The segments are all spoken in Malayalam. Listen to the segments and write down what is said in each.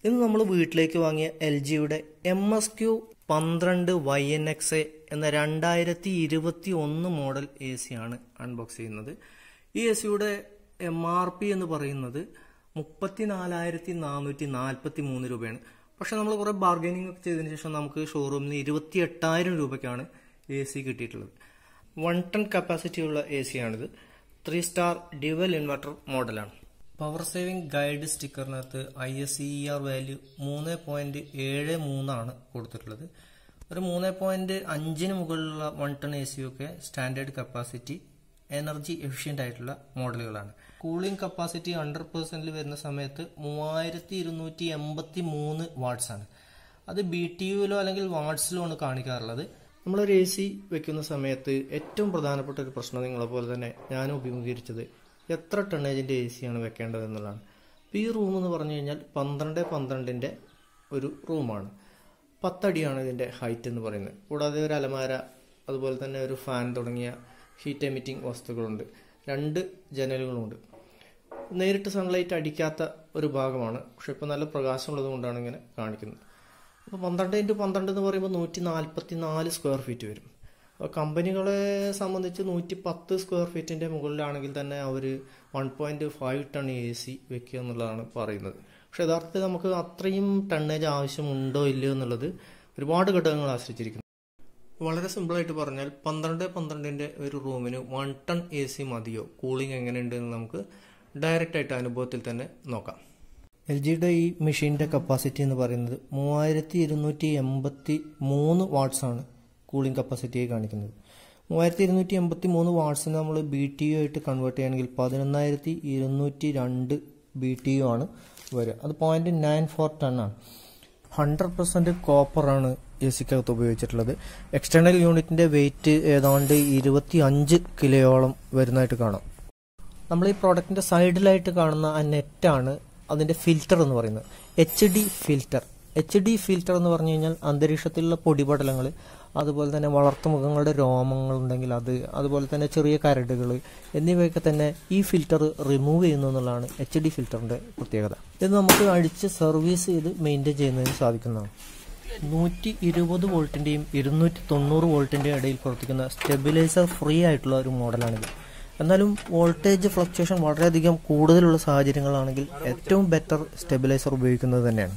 ഇന്ന് നമ്മൾ വീട്ടിലേക്ക് വാങ്ങിയ എൽ ജിയുടെ എം എസ് ക്യു പന്ത്രണ്ട് വൈ എൻ എക്സ് എ എന്ന രണ്ടായിരത്തി ഇരുപത്തി ഒന്ന് മോഡൽ എ സി ആണ് അൺബോക്സ് ചെയ്യുന്നത് ഈ എ സിയുടെ എം ആർ പി എന്ന് പറയുന്നത് മുപ്പത്തിനാലായിരത്തി നാനൂറ്റി നാൽപ്പത്തി മൂന്ന് രൂപയാണ് പക്ഷെ നമ്മൾ കുറെ ബാർഗൈനിങ് ഒക്കെ ചെയ്തതിനു ശേഷം നമുക്ക് ഷോറൂമിൽ നിന്ന് ഇരുപത്തി എട്ടായിരം രൂപയ്ക്കാണ് എ സി കിട്ടിയിട്ടുള്ളത് വൺ ടൺ കപ്പാസിറ്റി ഉള്ള എ സി ആണിത് ത്രീ സ്റ്റാർ ഡ്യുവൽ ഇൻവെർട്ടർ മോഡലാണ് പവർ സേവിംഗ് ഗൈഡ് സ്റ്റിക്കറിനകത്ത് I S E R value മൂന്ന് പോയിന്റ് ഏഴ് മൂന്നാണ് കൊടുത്തിട്ടുള്ളത് ഒരു മൂന്ന് പോയിന്റ് അഞ്ചിന് മുകളിലുള്ള വൺ ടൺ എ സി ഒക്കെ സ്റ്റാൻഡേർഡ് കപ്പാസിറ്റി എനർജി എഫിഷ്യന്റ് ആയിട്ടുള്ള മോഡലുകളാണ് കൂളിംഗ് കപ്പാസിറ്റി ഹൺഡ്രഡ് പെർസെന്റിൽ വരുന്ന സമയത്ത് മൂവായിരത്തി ഇരുന്നൂറ്റി എൺപത്തി മൂന്ന് വാട്ട്സ് ആണ് അത് ബി ടി യുവിലോ അല്ലെങ്കിൽ വാട്ട്സിലോ ആണ് കാണിക്കാറുള്ളത് നമ്മളൊരു എ സി വെക്കുന്ന സമയത്ത് ഏറ്റവും പ്രധാനപ്പെട്ട ഒരു പ്രശ്നം നിങ്ങളെ പോലെ തന്നെ ഞാൻ അഭിമുഖീകരിച്ചത് എത്ര ടണ്ണേജിന്റെ എ സിയാണ് വെക്കേണ്ടത് എന്നുള്ളതാണ് അപ്പോൾ ഈ റൂം എന്ന് പറഞ്ഞു കഴിഞ്ഞാൽ പന്ത്രണ്ട് പന്ത്രണ്ടിന്റെ ഒരു റൂമാണ് പത്തടിയാണ് ഇതിന്റെ ഹൈറ്റ് എന്ന് പറയുന്നത് കൂടാതെ ഒരു അലമാര അതുപോലെ തന്നെ ഒരു ഫാൻ തുടങ്ങിയ ഹീറ്റ് എമിറ്റിംഗ് വസ്തുക്കളുണ്ട് രണ്ട് ജനലുകളുമുണ്ട് നേരിട്ട് സൺലൈറ്റ് അടിക്കാത്ത ഒരു ഭാഗമാണ് പക്ഷെ ഇപ്പോൾ നല്ല പ്രകാശമുള്ളത് കൊണ്ടാണ് ഇങ്ങനെ കാണിക്കുന്നത് അപ്പോൾ പന്ത്രണ്ട് ഇൻറ്റു പന്ത്രണ്ട് എന്ന് പറയുമ്പോൾ നൂറ്റി നാൽപ്പത്തി നാല് സ്ക്വയർ ഫീറ്റ് വരും അപ്പോൾ കമ്പനികളെ സംബന്ധിച്ച് നൂറ്റി പത്ത് സ്ക്വയർ ഫീറ്റിൻ്റെ മുകളിലാണെങ്കിൽ തന്നെ അവർ one point five ton A C വെക്കുക എന്നുള്ളതാണ് പറയുന്നത് പക്ഷെ യഥാർത്ഥത്തിൽ നമുക്ക് അത്രയും ടണ്ണേജ് ആവശ്യമുണ്ടോ ഇല്ലയോ എന്നുള്ളത് ഒരുപാട് ഘടകങ്ങൾ ആശ്രയിച്ചിരിക്കുന്നു വളരെ സിമ്പിളായിട്ട് പറഞ്ഞാൽ പന്ത്രണ്ട് പന്ത്രണ്ടിൻ്റെ ഒരു റൂമിന് വൺ ടൺ എ സി മതിയോ കൂളിംഗ് എങ്ങനെയുണ്ട് എന്ന് നമുക്ക് ഡയറക്റ്റ് ആയിട്ട് അനുഭവത്തിൽ തന്നെ നോക്കാം എൽ ജിയുടെ ഈ മെഷീൻ്റെ കപ്പാസിറ്റി എന്ന് പറയുന്നത് മൂവായിരത്തി ഇരുന്നൂറ്റി എൺപത്തി മൂന്ന് വാട്ട്സ് ആണ് കൂളിംഗ് കപ്പാസിറ്റിയായി കാണിക്കുന്നത് മൂവായിരത്തി ഇരുന്നൂറ്റി എൺപത്തി മൂന്ന് വാട്ട്സിന് നമ്മൾ ബി ടി യു ആയിട്ട് കൺവേർട്ട് ചെയ്യുകയാണെങ്കിൽ പതിനൊന്നായിരത്തി ഇരുന്നൂറ്റി രണ്ട് ബി ടി യു ആണ് വരിക അത് പോയിന്റ് നയൻ ഫോർ ടൺ ആണ് ഹൺഡ്രഡ് പെർസെന്റ് കോപ്പറാണ് എ സിക്കകത്ത് ഉപയോഗിച്ചിട്ടുള്ളത് എക്സ്റ്റേണൽ യൂണിറ്റിന്റെ വെയിറ്റ് ഏതാണ്ട് ഇരുപത്തി അഞ്ച് കിലോയോളം വരുന്നതായിട്ട് കാണാം നമ്മൾ ഈ പ്രോഡക്റ്റിന്റെ സൈഡിലായിട്ട് കാണുന്ന ആ നെറ്റാണ് അതിന്റെ ഫിൽറ്റർ എന്ന് പറയുന്നത് H D filter H D filter എന്ന് പറഞ്ഞു കഴിഞ്ഞാൽ അന്തരീക്ഷത്തിലുള്ള പൊടിപടലങ്ങൾ അതുപോലെ തന്നെ വളർത്തുമൃഗങ്ങളുടെ രോമങ്ങൾ ഉണ്ടെങ്കിൽ അത് അതുപോലെ തന്നെ ചെറിയ കരടുകൾ എന്നിവയൊക്കെ തന്നെ ഈ ഫിൽറ്റർ റിമൂവ് ചെയ്യുന്നു എന്നുള്ളതാണ് എച്ച് ഡി ഫിൽറ്ററിന്റെ പ്രത്യേകത ഇത് നമുക്ക് അടിച്ച് സർവീസ് ചെയ്ത് മെയിൻറ്റെയിൻ ചെയ്യുന്നതിന് സാധിക്കുന്നതാണ് നൂറ്റി ഇരുപത് വോൾട്ടിന്റെയും ഇരുന്നൂറ്റി തൊണ്ണൂറ് വോൾട്ടിന്റെയും ഇടയിൽ പ്രവർത്തിക്കുന്ന സ്റ്റെബിലൈസർ ഫ്രീ ആയിട്ടുള്ള ഒരു മോഡലാണിത് എന്നാലും വോൾട്ടേജ് ഫ്ലക്ച്വേഷൻ വളരെയധികം കൂടുതലുള്ള സാഹചര്യങ്ങളാണെങ്കിൽ ഏറ്റവും ബെറ്റർ സ്റ്റെബിലൈസർ ഉപയോഗിക്കുന്നത് തന്നെയാണ്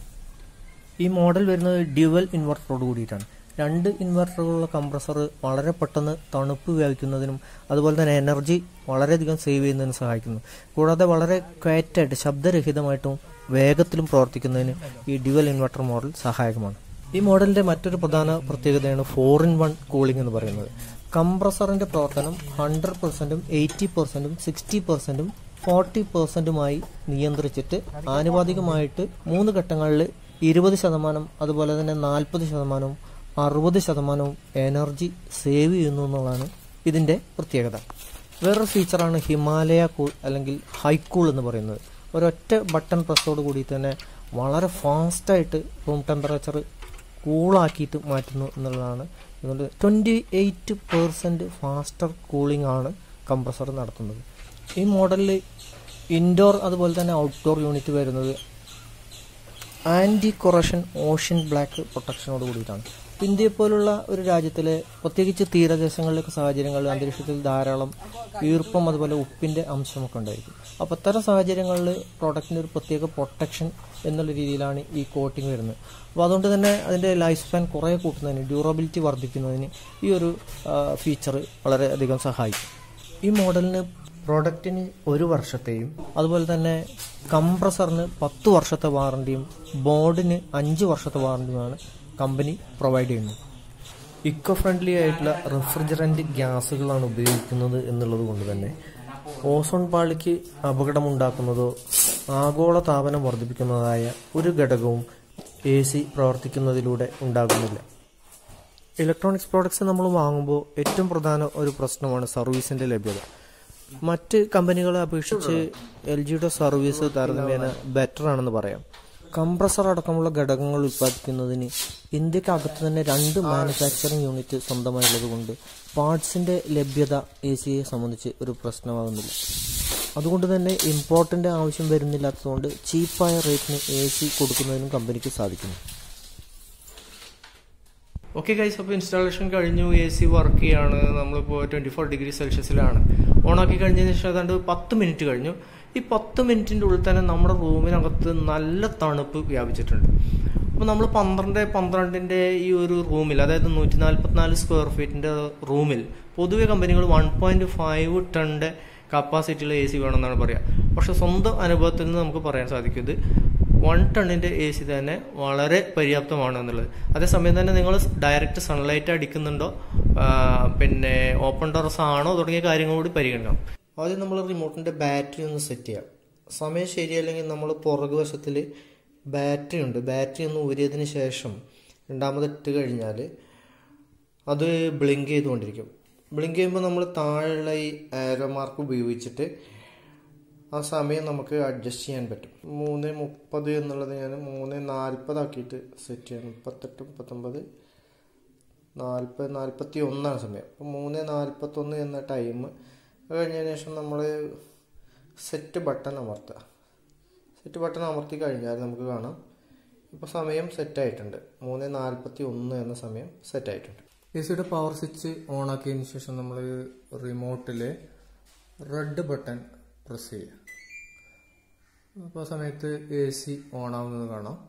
ഈ മോഡൽ വരുന്നത് ഡ്യുവൽ ഇൻവെർട്ടറോട് കൂടിയിട്ടാണ് രണ്ട് ഇൻവെർട്ടറുകളുള്ള കംപ്രസർ വളരെ പെട്ടെന്ന് തണുപ്പ് വ്യാപിക്കുന്നതിനും അതുപോലെ തന്നെ എനർജി വളരെയധികം സേവ് ചെയ്യുന്നതിനും സഹായിക്കുന്നു കൂടാതെ വളരെ ക്വയറ്റായിട്ട് ശബ്ദരഹിതമായിട്ടും വേഗത്തിലും പ്രവർത്തിക്കുന്നതിന് ഈ ഡ്യുവൽ ഇൻവെർട്ടർ മോഡൽ സഹായകമാണ് ഈ മോഡലിന്റെ മറ്റൊരു പ്രധാന പ്രത്യേകതയാണ് ഫോർ ഇൻ വൺ കൂളിംഗ് എന്ന് പറയുന്നത് കംപ്രസറിന്റെ പ്രവർത്തനം ഹൺഡ്രഡ് പെർസെന്റും എയ്റ്റി പെർസെന്റും സിക്സ്റ്റി പെർസെന്റും ഫോർട്ടി പെർസെന്റുമായി നിയന്ത്രിച്ചിട്ട് ആനുപാതികമായിട്ട് മൂന്ന് ഘട്ടങ്ങളിൽ ഇരുപത് ശതമാനം അതുപോലെ തന്നെ നാൽപ്പത് ശതമാനവും അറുപത് ശതമാനവും എനർജി സേവ് ചെയ്യുന്നു എന്നുള്ളതാണ് ഇതിന്റെ പ്രത്യേകത വേറൊരു ഫീച്ചറാണ് ഹിമാലയ കൂൾ അല്ലെങ്കിൽ ഹൈക്കൂൾ എന്ന് പറയുന്നത് ഒരൊറ്റ ബട്ടൺ പ്രസ്സോട് കൂടി തന്നെ വളരെ ഫാസ്റ്റായിട്ട് റൂം ടെമ്പറേച്ചർ കൂളാക്കിയിട്ട് മാറ്റുന്നു എന്നുള്ളതാണ് അതുകൊണ്ട് twenty eight percent faster cooling ആണ് കംപ്രസർ നടത്തുന്നത് ഈ മോഡലിൽ ഇൻഡോർ അതുപോലെ തന്നെ ഔട്ട്ഡോർ യൂണിറ്റ് വരുന്നത് ആൻറ്റി കൊറഷൻ ഓഷ്യൻ ബ്ലാക്ക് പ്രൊട്ടക്ഷനോട് കൂടിയിട്ടാണ് ഇന്ത്യയെ പോലുള്ള ഒരു രാജ്യത്തിലെ പ്രത്യേകിച്ച് തീരദേശങ്ങളിലൊക്കെ സാഹചര്യങ്ങളിൽ അന്തരീക്ഷത്തിൽ ധാരാളം ഈർപ്പം അതുപോലെ ഉപ്പിന്റെ അംശമൊക്കെ ഉണ്ടായിരിക്കും അപ്പോൾ അത്തരം സാഹചര്യങ്ങളിൽ പ്രോഡക്റ്റിന് ഒരു പ്രത്യേക പ്രൊട്ടക്ഷൻ എന്നുള്ള രീതിയിലാണ് ഈ കോട്ടിംഗ് വരുന്നത് അപ്പോൾ അതുകൊണ്ട് തന്നെ അതിന്റെ ലൈഫ് സ്പാൻ കുറേ കൂട്ടുന്നതിന് ഡ്യൂറബിലിറ്റി വർദ്ധിക്കുന്നതിന് ഈ ഒരു ഫീച്ചർ വളരെയധികം സഹായിക്കും ഈ മോഡലിന് പ്രോഡക്റ്റിന് ഒരു വർഷത്തെയും അതുപോലെ തന്നെ കംപ്രസറിന് പത്ത് വർഷത്തെ വാറണ്ടിയും ബോർഡിന് അഞ്ച് വർഷത്തെ വാറണ്ടിയുമാണ് കമ്പനി പ്രൊവൈഡ് ചെയ്യുന്നത് ഇക്കോ ഫ്രണ്ട്ലി ആയിട്ടുള്ള റെഫ്രിജറന്റ് ഗ്യാസുകളാണ് ഉപയോഗിക്കുന്നത് എന്നുള്ളത് കൊണ്ട് തന്നെ ഓസോൺ പാളിക്ക് അപകടമുണ്ടാക്കുന്നതോ ആഗോള താപനം വർദ്ധിപ്പിക്കുന്നതായ ഒരു ഘടകവും എ സി പ്രവർത്തിക്കുന്നതിലൂടെ ഉണ്ടാകുന്നില്ല ഇലക്ട്രോണിക്സ് പ്രോഡക്ട്സ് നമ്മൾ വാങ്ങുമ്പോൾ ഏറ്റവും പ്രധാന ഒരു പ്രശ്നമാണ് സർവീസിന്റെ ലഭ്യത മറ്റ് കമ്പനികളെ അപേക്ഷിച്ച് എൽ ജിയുടെ സർവീസ് താരതമ്യേന ബെറ്റർ ആണെന്ന് പറയാം കംപ്രസർ അടക്കമുള്ള ഘടകങ്ങൾ ഉത്പാദിപ്പിക്കുന്നതിന് ഇന്ത്യക്കകത്ത് തന്നെ രണ്ട് മാനുഫാക്ചറിംഗ് യൂണിറ്റ് സ്വന്തമായുള്ളത് കൊണ്ട് പാർട്സിന്റെ ലഭ്യത എ സിയെ സംബന്ധിച്ച് ഒരു പ്രശ്നമാകുന്നില്ല അതുകൊണ്ട് തന്നെ ഇമ്പോർട്ടൻ്റ് ആവശ്യം വരുന്നില്ലാത്തതുകൊണ്ട് ചീപ്പായ റേറ്റിന് എ സി കൊടുക്കുന്നതിനും കമ്പനിക്ക് സാധിക്കുന്നു ഓക്കെ ഗൈസ് അപ്പോൾ ഇൻസ്റ്റാളേഷൻ കഴിഞ്ഞു എ സി വർക്ക് ചെയ്യാണ് നമ്മളിപ്പോൾ ട്വൻറ്റി ഫോർ ഡിഗ്രി സെൽഷ്യസിലാണ് ഓണാക്കി കഴിഞ്ഞതിന് ശേഷം ഏതാണ്ട് പത്ത് മിനിറ്റ് കഴിഞ്ഞു ഈ പത്ത് മിനിറ്റിൻ്റെ ഉള്ളിൽ തന്നെ നമ്മുടെ റൂമിനകത്ത് നല്ല തണുപ്പ് വ്യാപിച്ചിട്ടുണ്ട് അപ്പോൾ നമ്മൾ പന്ത്രണ്ട് പന്ത്രണ്ടിൻ്റെ ഈ ഒരു റൂമിൽ അതായത് നൂറ്റി നാൽപ്പത്തിനാല് സ്ക്വയർ ഫീറ്റിൻ്റെ റൂമിൽ പൊതുവെ കമ്പനികൾ വൺ പോയിൻറ്റ് ഫൈവ് ടണ്ണിൻ്റെ കപ്പാസിറ്റിയുള്ള എ സി വേണമെന്നാണ് പറയുക പക്ഷെ സ്വന്തം അനുഭവത്തിൽ നിന്ന് നമുക്ക് പറയാൻ സാധിക്കും ഇത് വൺ ടണ്ണിൻ്റെ എ സി തന്നെ വളരെ പര്യാപ്തമാണ് എന്നുള്ളത് അതേസമയം തന്നെ നിങ്ങൾ ഡയറക്റ്റ് സൺലൈറ്റ് അടിക്കുന്നുണ്ടോ പിന്നെ ഓപ്പൺ ടെറസ് ആണോ തുടങ്ങിയ കാര്യങ്ങൾ കൂടി പരിഗണിക്കണം ആദ്യം നമ്മൾ റിമോട്ടിൻ്റെ ബാറ്ററി ഒന്ന് സെറ്റ് ചെയ്യാം സമയം ശരിയല്ലെങ്കിൽ നമ്മൾ പുറകുവശത്തിൽ ബാറ്ററി ഉണ്ട് ബാറ്ററി ഒന്ന് ഊരിയതിന് ശേഷം രണ്ടാമത് ഇട്ട് കഴിഞ്ഞാൽ അത് ബ്ലിങ്ക് ചെയ്തുകൊണ്ടിരിക്കും ബ്ലിങ്ക് ചെയ്യുമ്പോൾ നമ്മൾ താഴെയുള്ള ഈ ആരോ മാർക്ക് ഉപയോഗിച്ചിട്ട് ആ സമയം നമുക്ക് അഡ്ജസ്റ്റ് ചെയ്യാൻ പറ്റും മൂന്ന് മുപ്പത് എന്നുള്ളത് ഞാൻ മൂന്ന് നാൽപ്പതാക്കിയിട്ട് സെറ്റ് ചെയ്യണം മുപ്പത്തെട്ട് മുപ്പത്തൊമ്പത് നാൽപ്പത് നാൽപ്പത്തി ഒന്നാണ് സമയം അപ്പോൾ മൂന്ന് നാൽപ്പത്തൊന്ന് എന്ന ടൈം കഴിഞ്ഞതിന് ശേഷം നമ്മൾ സെറ്റ് ബട്ടൺ അമർത്തുക സെറ്റ് ബട്ടൺ അമർത്തി കഴിഞ്ഞാൽ നമുക്ക് കാണാം ഇപ്പോൾ സമയം സെറ്റായിട്ടുണ്ട് മൂന്ന് നാൽപ്പത്തി ഒന്ന് എന്ന സമയം സെറ്റായിട്ടുണ്ട് എ സിയുടെ പവർ സ്വിച്ച് ഓൺ ആക്കിയതിന് ശേഷം നമ്മൾ റിമോട്ടിൽ റെഡ് ബട്ടൺ പ്രസ് ചെയ്യുക അപ്പോൾ ആ സമയത്ത് എ സി ഓൺ ആവുന്നത് കാണാം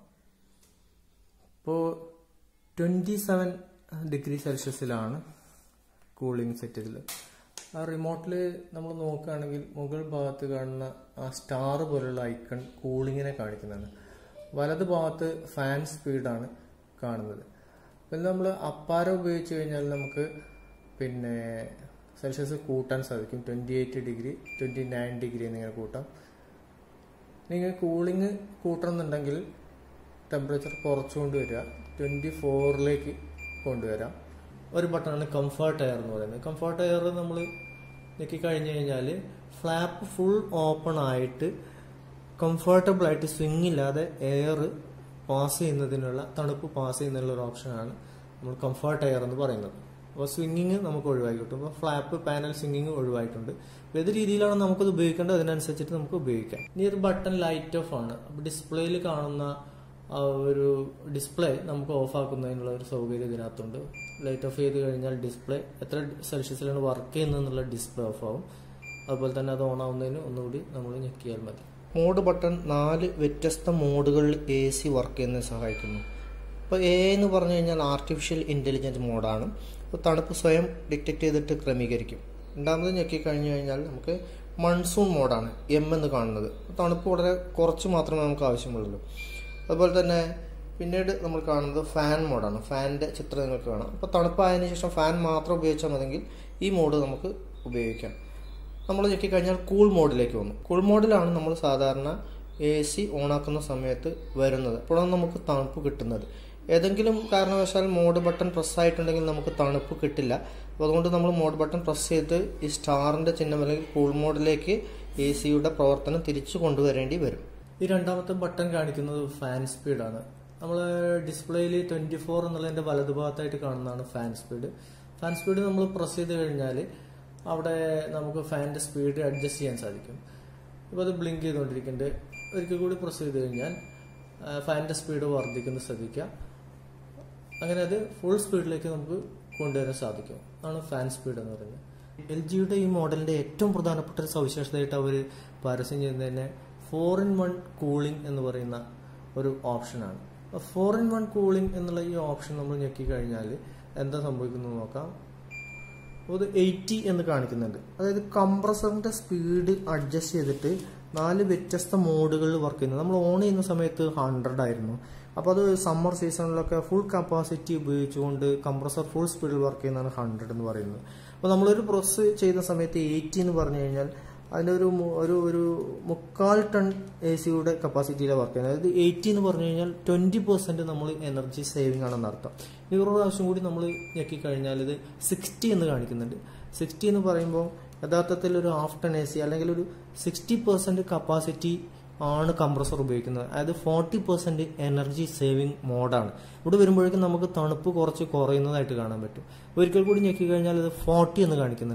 ഇപ്പോൾ ട്വൻറ്റി സെവൻ ഡിഗ്രി സെൽഷ്യസിലാണ് കൂളിംഗ് സെറ്റ് ചെയ്തത് ആ റിമോട്ടിൽ നമ്മൾ നോക്കുകയാണെങ്കിൽ മുകൾ ഭാഗത്ത് കാണുന്ന ആ സ്റ്റാർ പോലുള്ള ഐക്കൺ കൂളിങ്ങിനെ കാണിക്കുന്നതാണ് വലത് ഭാഗത്ത് ഫാൻ സ്പീഡാണ് കാണുന്നത് പിന്നെ നമ്മൾ അപ്പാരം ഉപയോഗിച്ച് കഴിഞ്ഞാൽ നമുക്ക് പിന്നെ സെൽഷ്യസ് കൂട്ടാൻ സാധിക്കും twenty eight degree twenty nine degree എന്നിങ്ങനെ കൂട്ടാം നിങ്ങൾ കൂളിംഗ് കൂട്ടണമെന്നുണ്ടെങ്കിൽ ടെമ്പറേച്ചർ കുറച്ച് കൊണ്ടുവരിക ട്വൻറ്റി ഫോറിലേക്ക് കൊണ്ടുവരാം ഒരു ബട്ടണാണ് കംഫർട്ട് എയർ എന്ന് പറയുന്നത് കംഫർട്ട് എയർ നമ്മൾ ഞെക്കി കഴിഞ്ഞ് കഴിഞ്ഞാൽ ഫ്ലാപ്പ് ഫുൾ ഓപ്പൺ ആയിട്ട് കംഫർട്ടബിൾ ആയിട്ട് സ്വിങ് ഇല്ലാതെ എയർ പാസ് ചെയ്യുന്നതിനുള്ള തണുപ്പ് പാസ് ചെയ്യുന്നതിനുള്ള ഒരു ഓപ്ഷനാണ് നമ്മൾ കംഫർട്ട് എയർ എന്ന് പറയുന്നത് അപ്പോൾ സ്വിങ്ങിങ് നമുക്ക് ഒഴിവാക്കി കിട്ടും അപ്പോൾ ഫ്ലാപ്പ് പാനൽ സ്വിങ്ങിങ് ഒഴിവായിട്ടുണ്ട് ഏത് രീതിയിലാണ് നമുക്കത് ഉപയോഗിക്കേണ്ടത് അതിനനുസരിച്ചിട്ട് നമുക്ക് ഉപയോഗിക്കാം ഇനി ഒരു ബട്ടൺ ലൈറ്റ് ഓഫ് ആണ് അപ്പോൾ ഡിസ്പ്ലേയിൽ കാണുന്ന ആ ഒരു ഡിസ്പ്ലേ നമുക്ക് ഓഫ് ആക്കുന്നതിനുള്ള ഒരു സൗകര്യം ഇതിനകത്തുണ്ട് ലൈറ്റ് ഓഫ് ചെയ്ത് കഴിഞ്ഞാൽ ഡിസ്പ്ലേ എത്ര സെൽഷ്യസിലാണ് വർക്ക് ചെയ്യുന്നതെന്നുള്ള ഡിസ്പ്ലേ ഓഫ് ആവും അതുപോലെ തന്നെ അത് ഓൺ ആവുന്നതിന് ഒന്നുകൂടി നമ്മൾ ഞെക്കിയാൽ മതി മോഡ് ബട്ടൺ നാല് വ്യത്യസ്ത മോഡുകളിൽ എ സി വർക്ക് ചെയ്യുന്നതിന് സഹായിക്കുന്നു ഇപ്പോൾ എ എന്ന് പറഞ്ഞു കഴിഞ്ഞാൽ ആർട്ടിഫിഷ്യൽ ഇൻ്റലിജൻറ്റ് മോഡാണ് അപ്പോൾ തണുപ്പ് സ്വയം ഡിറ്റക്ട് ചെയ്തിട്ട് ക്രമീകരിക്കും രണ്ടാമത് ഞെക്കി കഴിഞ്ഞു കഴിഞ്ഞാൽ നമുക്ക് മൺസൂൺ മോഡാണ് എം എന്ന് കാണുന്നത് തണുപ്പ് വളരെ കുറച്ച് മാത്രമേ നമുക്ക് ആവശ്യമുള്ളൂ അതുപോലെ തന്നെ പിന്നീട് നമ്മൾ കാണുന്നത് ഫാൻ മോഡാണ് ഫാനിൻ്റെ ചിത്രം നിങ്ങൾക്ക് കാണാം അപ്പോൾ തണുപ്പായതിനു ശേഷം ഫാൻ മാത്രം ഉപയോഗിച്ചാൽ മതിയെങ്കിൽ ഈ മോഡ് നമുക്ക് ഉപയോഗിക്കാം നമ്മൾ ഞെക്കിക്കഴിഞ്ഞാൽ കൂൾ മോഡിലേക്ക് വന്നു കൂൾ മോഡിലാണ് നമ്മൾ സാധാരണ എ സി ഓണാക്കുന്ന സമയത്ത് വരുന്നത് അപ്പോഴാണ് നമുക്ക് തണുപ്പ് കിട്ടുന്നത് ഏതെങ്കിലും കാരണവശാൽ മോഡ് ബട്ടൺ പ്രസ് ആയിട്ടുണ്ടെങ്കിൽ നമുക്ക് തണുപ്പ് കിട്ടില്ല അപ്പോൾ അതുകൊണ്ട് നമ്മൾ മോഡ് ബട്ടൺ പ്രസ് ചെയ്ത് ഈ സ്റ്റാറിൻ്റെ ചിഹ്നം അല്ലെങ്കിൽ കൂൾ മോഡിലേക്ക് എ സിയുടെ പ്രവർത്തനം തിരിച്ചു കൊണ്ടുവരേണ്ടി വരും ഈ രണ്ടാമത്തെ ബട്ടൺ കാണിക്കുന്നത് ഫാൻ സ്പീഡാണ് നമ്മൾ ഡിസ്പ്ലേയിൽ ട്വൻറ്റി ഫോർ എന്നുള്ളതിൻ്റെ വലതുഭാഗത്തായിട്ട് കാണുന്നതാണ് ഫാൻ സ്പീഡ് ഫാൻ സ്പീഡ് നമ്മൾ പ്രസ് ചെയ്ത് കഴിഞ്ഞാൽ അവിടെ നമുക്ക് ഫാനിൻ്റെ സ്പീഡ് അഡ്ജസ്റ്റ് ചെയ്യാൻ സാധിക്കും ഇപ്പോൾ അത് ബ്ലിങ്ക് ചെയ്തുകൊണ്ടിരിക്കുന്നുണ്ട് ഒരിക്കൽ കൂടി പ്രസ് ചെയ്ത് കഴിഞ്ഞാൽ ഫാനിൻ്റെ സ്പീഡ് വർദ്ധിക്കുന്നത് ശ്രദ്ധിക്കുക അങ്ങനെ അത് ഫുൾ സ്പീഡിലേക്ക് നമുക്ക് കൊണ്ടുവരാൻ സാധിക്കും അതാണ് ഫാൻ സ്പീഡ് എന്ന് പറയുന്നത് എൽ ജിയുടെ ഈ മോഡലിൻ്റെ ഏറ്റവും പ്രധാനപ്പെട്ട ഒരു സവിശേഷതയായിട്ട് അവർ പരസ്യം ചെയ്യുന്നത് തന്നെ ഫോർ ഇൻ വൺ കൂളിംഗ് എന്ന് പറയുന്ന ഒരു ഓപ്ഷനാണ് ഫോർ ഇൻ വൺ കൂളിംഗ് എന്നുള്ള ഈ ഓപ്ഷൻ നമ്മൾ ഞെക്കി കഴിഞ്ഞാൽ എന്താ സംഭവിക്കുന്നത് നോക്കാം അത് എയ്റ്റി എന്ന് കാണിക്കുന്നുണ്ട് അതായത് കംപ്രസറിന്റെ സ്പീഡ് അഡ്ജസ്റ്റ് ചെയ്തിട്ട് നാല് വ്യത്യസ്ത മോഡുകളിൽ വർക്ക് ചെയ്യുന്നത് നമ്മൾ ഓൺ ചെയ്യുന്ന സമയത്ത് ഹൺഡ്രഡ് ആയിരുന്നു അപ്പോൾ അത് സമ്മർ സീസണിലൊക്കെ ഫുൾ കപ്പാസിറ്റി ഉപയോഗിച്ചുകൊണ്ട് കംപ്രസർ ഫുൾ സ്പീഡിൽ വർക്ക് ചെയ്യുന്നതാണ് ഹൺഡ്രഡ് എന്ന് പറയുന്നത് അപ്പോൾ നമ്മളൊരു പ്രസ് ചെയ്യുന്ന സമയത്ത് എയ്റ്റി എന്ന് പറഞ്ഞു കഴിഞ്ഞാൽ അതിൻ്റെ ഒരു മു- ഒരു ഒരു മുക്കാൽ ടൺ എ സിയുടെ കപ്പാസിറ്റിയിലാണ് വർക്ക് ചെയ്യുന്നത് അതായത് എയ്റ്റി എന്ന് പറഞ്ഞു കഴിഞ്ഞാൽ ട്വൻറ്റി പെർസെൻറ്റ് നമ്മൾ എനർജി സേവിംഗ് ആണെന്ന് അർത്ഥം ഇനി ഒരു പ്രാവശ്യം കൂടി നമ്മൾ ഞെക്കി കഴിഞ്ഞാൽ ഇത് സിക്സ്റ്റി എന്ന് കാണിക്കുന്നുണ്ട് സിക്സ്റ്റി എന്ന് പറയുമ്പോൾ യഥാർത്ഥത്തിൽ ഒരു ഹാഫ് ടൺ എ സി അല്ലെങ്കിൽ ഒരു സിക്സ്റ്റി പെർസെൻറ്റ് കപ്പാസിറ്റി ആണ് കംപ്രസർ ഉപയോഗിക്കുന്നത് അതായത് ഫോർട്ടി പെർസെൻറ്റ് എനർജി സേവിങ് മോഡാണ് ഇവിടെ വരുമ്പോഴേക്കും നമുക്ക് തണുപ്പ് കുറച്ച് കുറയുന്നതായിട്ട് കാണാൻ പറ്റും ഒരിക്കൽ കൂടി ഞെക്കി കഴിഞ്ഞാൽ ഇത് ഫോർട്ടി എന്ന് കാണിക്കുന്നുണ്ട്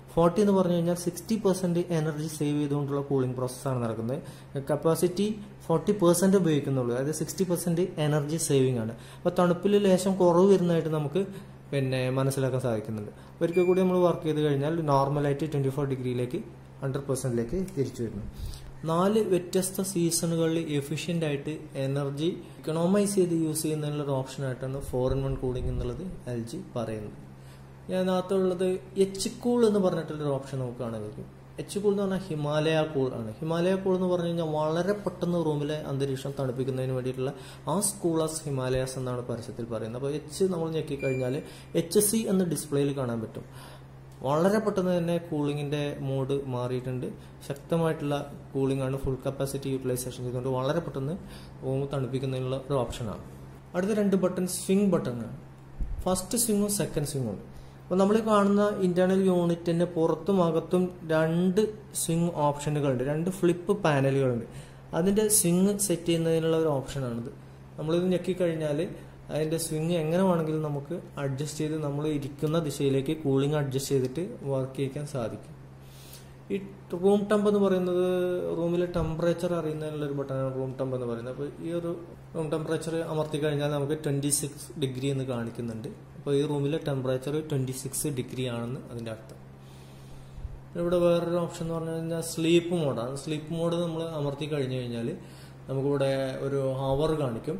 ഫോർട്ടി എന്ന് പറഞ്ഞു കഴിഞ്ഞാൽ സിക്സ്റ്റി പെർസെന്റ് എനർജി സേവ് ചെയ്തുകൊണ്ടുള്ള കൂളിംഗ് പ്രോസസ്സാണ് നടക്കുന്നത് കപ്പാസിറ്റി ഫോർട്ടി പെർസെന്റ് ഉപയോഗിക്കുന്നുള്ളൂ അതായത് സിക്സ്റ്റി പെർസെന്റ് എനർജി സേവിംഗ് ആണ് അപ്പോൾ തണുപ്പിൽ ലേശം കുറവ് വരുന്നതായിട്ട് നമുക്ക് പിന്നെ മനസ്സിലാക്കാൻ സാധിക്കുന്നുണ്ട് ഒരിക്കൽ കൂടി നമ്മൾ വർക്ക് ചെയ്ത് കഴിഞ്ഞാൽ നോർമലായിട്ട് ട്വന്റി ഫോർ ഡിഗ്രിയിലേക്ക് ഹൺഡ്രഡ് പെർസെന്റിലേക്ക് തിരിച്ചു വരുന്നു നാല് വ്യത്യസ്ത സീസണുകളിൽ എഫിഷ്യൻ്റ് ആയിട്ട് എനർജി ഇക്കണോമൈസ് ചെയ്ത് യൂസ് ചെയ്യുന്നതിനുള്ള ഒരു ഓപ്ഷനായിട്ടാണ് ഫോർ ഇൻ വൺ കൂളിംഗ് എന്നുള്ളത് എൽ ജി പറയുന്നത് ഇതിനകത്തുള്ളത് എച്ച് കൂൾ എന്ന് പറഞ്ഞിട്ടുള്ളൊരു ഓപ്ഷൻ നമുക്ക് കാണാൻ കഴിയും എച്ച് കൂൾ എന്ന് പറഞ്ഞാൽ ഹിമാലയ കൂൾ ആണ് ഹിമാലയ കൂൾ എന്ന് പറഞ്ഞു കഴിഞ്ഞാൽ വളരെ പെട്ടെന്ന് റൂമിലെ അന്തരീക്ഷം തണുപ്പിക്കുന്നതിന് വേണ്ടിയിട്ടുള്ള ആ സ്കൂളാസ് ഹിമാലയാസ് എന്നാണ് പരസ്യത്തിൽ പറയുന്നത് അപ്പോൾ എച്ച് നമ്മൾ ഞെക്കിക്കഴിഞ്ഞാൽ എച്ച് സി എന്ന ഡിസ്പ്ലേയിൽ കാണാൻ പറ്റും വളരെ പെട്ടെന്ന് തന്നെ കൂളിങ്ങിന്റെ മോഡ് മാറിയിട്ടുണ്ട് ശക്തമായിട്ടുള്ള കൂളിംഗ് ആണ് ഫുൾ കപ്പാസിറ്റി യൂട്ടിലൈസേഷൻ ചെയ്തുകൊണ്ട് വളരെ പെട്ടെന്ന് റൂം തണുപ്പിക്കുന്നതിനുള്ള ഒരു ഓപ്ഷനാണ് അടുത്ത രണ്ട് ബട്ടൺ സ്വിംഗ് ബട്ടൺ ആണ് ഫസ്റ്റ് സ്വിങ്ങും സെക്കൻഡ് സ്വിങ്ങും ഉണ്ട് അപ്പോൾ നമ്മൾ കാണുന്ന ഇന്റേണൽ യൂണിറ്റിന്റെ പുറത്തും അകത്തും രണ്ട് സ്വിംഗ് ഓപ്ഷനുകളുണ്ട് രണ്ട് ഫ്ലിപ്പ് പാനലുകളുണ്ട് അതിന്റെ സ്വിങ് സെറ്റ് ചെയ്യുന്നതിനുള്ള ഒരു ഓപ്ഷനാണിത് നമ്മളിത് ഞെക്കിക്കഴിഞ്ഞാൽ അതിന്റെ സ്വിങ് എങ്ങനെ വേണമെങ്കിലും നമുക്ക് അഡ്ജസ്റ്റ് ചെയ്ത് നമ്മൾ ഇരിക്കുന്ന ദിശയിലേക്ക് കൂളിംഗ് അഡ്ജസ്റ്റ് ചെയ്തിട്ട് വർക്ക് ചെയ്യിക്കാൻ സാധിക്കും ഈ റൂം ടെമ്പ് എന്ന് പറയുന്നത് റൂമിലെ ടെമ്പറേച്ചർ അറിയുന്നതിനുള്ള ഒരു ബട്ടണാണ് റൂം ടെമ്പ് എന്ന് പറയുന്നത് അപ്പോൾ ഈ ഒരു റൂം ടെമ്പറേച്ചർ അമർത്തി കഴിഞ്ഞാൽ നമുക്ക് ട്വന്റി സിക്സ് ഡിഗ്രി എന്ന് കാണിക്കുന്നുണ്ട് അപ്പോൾ ഈ റൂമിലെ ടെമ്പറേച്ചർ ട്വന്റി സിക്സ് ഡിഗ്രി ആണെന്ന് അതിന്റെ അർത്ഥം ഇവിടെ വേറൊരു ഓപ്ഷൻ എന്ന് പറഞ്ഞു കഴിഞ്ഞാൽ സ്ലീപ്പ് മോഡാണ് സ്ലീപ്പ് മോഡ് നമ്മൾ അമർത്തി കഴിഞ്ഞു കഴിഞ്ഞാൽ നമുക്കിവിടെ ഒരു ഹവർ കാണിക്കും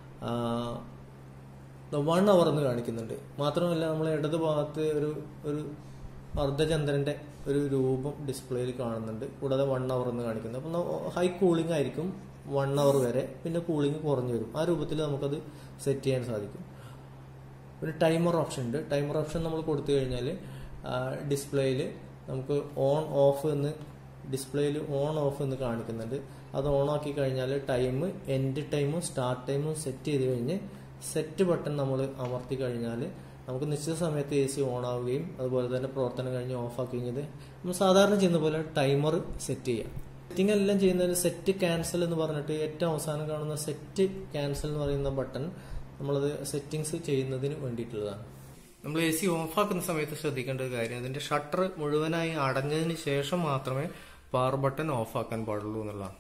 വൺ അവർ എന്ന് കാണിക്കുന്നുണ്ട് മാത്രമല്ല നമ്മൾ ഇടത് ഭാഗത്ത് ഒരു ഒരു അർദ്ധചന്ദ്രന്റെ ഒരു രൂപം ഡിസ്പ്ലേയിൽ കാണുന്നുണ്ട് കൂടാതെ വൺ അവർ എന്ന് കാണിക്കുന്നത് അപ്പം ഹൈ കൂളിംഗ് ആയിരിക്കും വൺ അവർ വരെ പിന്നെ കൂളിംഗ് കുറഞ്ഞു വരും ആ രൂപത്തിൽ നമുക്കത് സെറ്റ് ചെയ്യാൻ സാധിക്കും ഒരു ടൈമർ ഓപ്ഷൻ ഉണ്ട് ടൈമർ ഓപ്ഷൻ നമ്മൾ കൊടുത്തു കഴിഞ്ഞാൽ ഡിസ്പ്ലേയിൽ നമുക്ക് ഓൺ ഓഫ് എന്ന് ഡിസ്പ്ലേയിൽ ഓൺ ഓഫ് എന്ന് കാണിക്കുന്നുണ്ട് അത് ഓൺ ആക്കി കഴിഞ്ഞാൽ ടൈം എൻഡ് ടൈമും സ്റ്റാർട്ട് ടൈമും സെറ്റ് ചെയ്ത് കഴിഞ്ഞ് സെറ്റ് ബട്ടൺ നമ്മൾ അമർത്തി കഴിഞ്ഞാൽ നമുക്ക് നിശ്ചിത സമയത്ത് എ സി ഓൺ ആവുകയും അതുപോലെ തന്നെ പ്രവർത്തനം കഴിഞ്ഞ് ഓഫ് ആക്കി കഴിഞ്ഞത് നമ്മൾ സാധാരണ ചെയ്യുന്ന പോലെ ടൈമർ സെറ്റ് ചെയ്യാം സെറ്റിംഗ് എല്ലാം ചെയ്യുന്നതിന് സെറ്റ് ക്യാൻസൽ എന്ന് പറഞ്ഞിട്ട് ഏറ്റവും അവസാനം കാണുന്ന സെറ്റ് ക്യാൻസൽ എന്ന് പറയുന്ന ബട്ടൺ നമ്മളത് സെറ്റിംഗ്സ് ചെയ്യുന്നതിന് വേണ്ടിയിട്ടുള്ളതാണ് നമ്മൾ എ സി ഓഫ് ആക്കുന്ന സമയത്ത് ശ്രദ്ധിക്കേണ്ട ഒരു കാര്യം അതിന്റെ ഷട്ടർ മുഴുവനായി അടഞ്ഞതിന് ശേഷം മാത്രമേ പവർ ബട്ടൺ ഓഫ് ആക്കാൻ പാടുള്ളൂ എന്നുള്ളതാണ്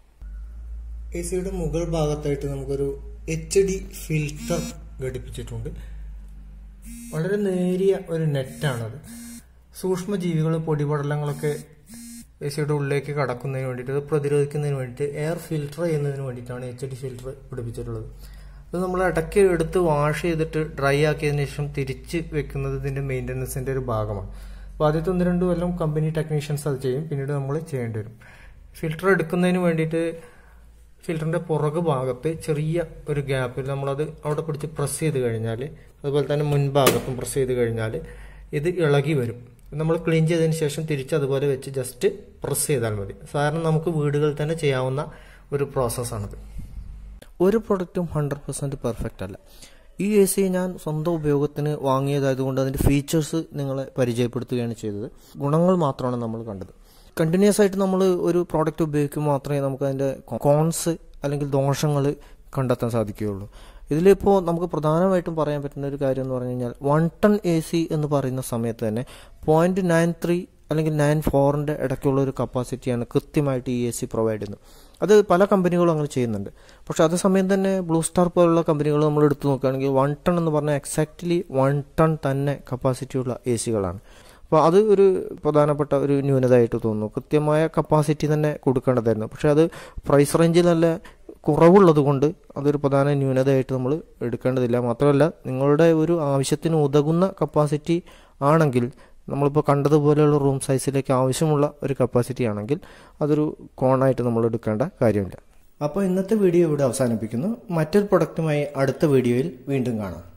എ സിയുടെ മുകൾ ഭാഗത്തായിട്ട് നമുക്കൊരു എച്ച് ഡി ഫിൽറ്റർ ഘടിപ്പിച്ചിട്ടുണ്ട് വളരെ നേരിയ ഒരു നെറ്റാണത് സൂക്ഷ്മജീവികൾ പൊടിപടലങ്ങളൊക്കെ എ സിയുടെ ഉള്ളിലേക്ക് കടക്കുന്നതിന് വേണ്ടിയിട്ട് അത് പ്രതിരോധിക്കുന്നതിന് വേണ്ടിയിട്ട് എയർ ഫിൽട്ടർ ചെയ്യുന്നതിന് വേണ്ടിയിട്ടാണ് എച്ച് ഡി ഫിൽട്ടർ പിടിപ്പിച്ചിട്ടുള്ളത് അത് നമ്മൾ ഇടയ്ക്ക് എടുത്ത് വാഷ് ചെയ്തിട്ട് ഡ്രൈ ആക്കിയതിനു ശേഷം തിരിച്ച് വെക്കുന്നത് ഇതിന്റെ മെയിൻ്റനൻസിന്റെ ഒരു ഭാഗമാണ് അപ്പോൾ ആദ്യത്തെ ഒന്ന് രണ്ട് കൊല്ലം കമ്പനി ടെക്നീഷ്യൻസ് അത് ചെയ്യും പിന്നീട് നമ്മൾ ചെയ്യേണ്ടി വരും ഫിൽട്ടർ എടുക്കുന്നതിന് വേണ്ടിയിട്ട് ഫിൽറ്ററിന്റെ പുറകു ഭാഗത്ത് ചെറിയ ഒരു ഗ്യാപ്പിൽ നമ്മളത് അവിടെ പിടിച്ച് പ്രസ് ചെയ്ത് കഴിഞ്ഞാൽ അതുപോലെ തന്നെ മുൻഭാഗത്തും പ്രസ് ചെയ്ത് കഴിഞ്ഞാൽ ഇത് ഇളകി വരും നമ്മൾ ക്ലീൻ ചെയ്തതിന് ശേഷം തിരിച്ച് അതുപോലെ വെച്ച് ജസ്റ്റ് പ്രസ് ചെയ്താൽ മതി സാധാരണ നമുക്ക് വീടുകളിൽ തന്നെ ചെയ്യാവുന്ന ഒരു പ്രോസസ്സാണത് ഒരു പ്രൊഡക്റ്റും ഹൺഡ്രഡ് പെർസെൻറ്റ് പെർഫെക്റ്റ് അല്ല ഈ എ സി ഞാൻ സ്വന്തം ഉപയോഗത്തിന് വാങ്ങിയതായതുകൊണ്ട് അതിൻ്റെ ഫീച്ചേഴ്സ് നിങ്ങളെ പരിചയപ്പെടുത്തുകയാണ് ചെയ്തത് ഗുണങ്ങൾ മാത്രമാണ് നമ്മൾ കണ്ടത് കണ്ടിന്യൂസ് ആയിട്ട് നമ്മൾ ഒരു പ്രോഡക്റ്റ് ഉപയോഗിക്കുമ്പോൾ മാത്രമേ നമുക്ക് അതിൻ്റെ കോൺസ് അല്ലെങ്കിൽ ദോഷങ്ങൾ കണ്ടെത്താൻ സാധിക്കുകയുള്ളൂ ഇതിലിപ്പോൾ നമുക്ക് പ്രധാനമായിട്ടും പറയാൻ പറ്റുന്ന ഒരു കാര്യം എന്ന് പറഞ്ഞു കഴിഞ്ഞാൽ വൺ ടൺ എ സി എന്ന് പറയുന്ന സമയത്ത് തന്നെ പോയിന്റ് നയൻ ത്രീ അല്ലെങ്കിൽ നയൻ ഫോറിൻ്റെ ഇടയ്ക്കുള്ള ഒരു കപ്പാസിറ്റിയാണ് കൃത്യമായിട്ട് ഈ എ സി പ്രൊവൈഡ് ചെയ്യുന്നത് അത് പല കമ്പനികളും അങ്ങനെ ചെയ്യുന്നുണ്ട് പക്ഷെ അതേസമയം തന്നെ ബ്ലൂ സ്റ്റാർ പോലുള്ള കമ്പനികൾ നമ്മൾ എടുത്തു നോക്കുകയാണെങ്കിൽ വൺ ടൺ എന്ന് പറഞ്ഞാൽ എക്സാക്ട്ലി വൺ ടൺ തന്നെ കപ്പാസിറ്റിയുള്ള എ സികളാണ് അപ്പോൾ അത് ഒരു പ്രധാനപ്പെട്ട ഒരു ന്യൂനതയായിട്ട് തോന്നുന്നു കൃത്യമായ കപ്പാസിറ്റി തന്നെ കൊടുക്കേണ്ടതായിരുന്നു പക്ഷെ അത് പ്രൈസ് റേഞ്ചിൽ നല്ല കുറവുള്ളത് കൊണ്ട് അതൊരു പ്രധാന ന്യൂനതയായിട്ട് നമ്മൾ എടുക്കേണ്ടതില്ല മാത്രമല്ല നിങ്ങളുടെ ഒരു ആവശ്യത്തിന് ഉതകുന്ന കപ്പാസിറ്റി ആണെങ്കിൽ നമ്മളിപ്പോൾ കണ്ടതുപോലെയുള്ള റൂം സൈസിലേക്ക് ആവശ്യമുള്ള ഒരു കപ്പാസിറ്റി ആണെങ്കിൽ അതൊരു കോണായിട്ട് നമ്മൾ എടുക്കേണ്ട കാര്യമില്ല അപ്പോൾ ഇന്നത്തെ വീഡിയോ ഇവിടെ അവസാനിപ്പിക്കുന്നു മറ്റൊരു പ്രൊഡക്റ്റുമായി അടുത്ത വീഡിയോയിൽ വീണ്ടും കാണാം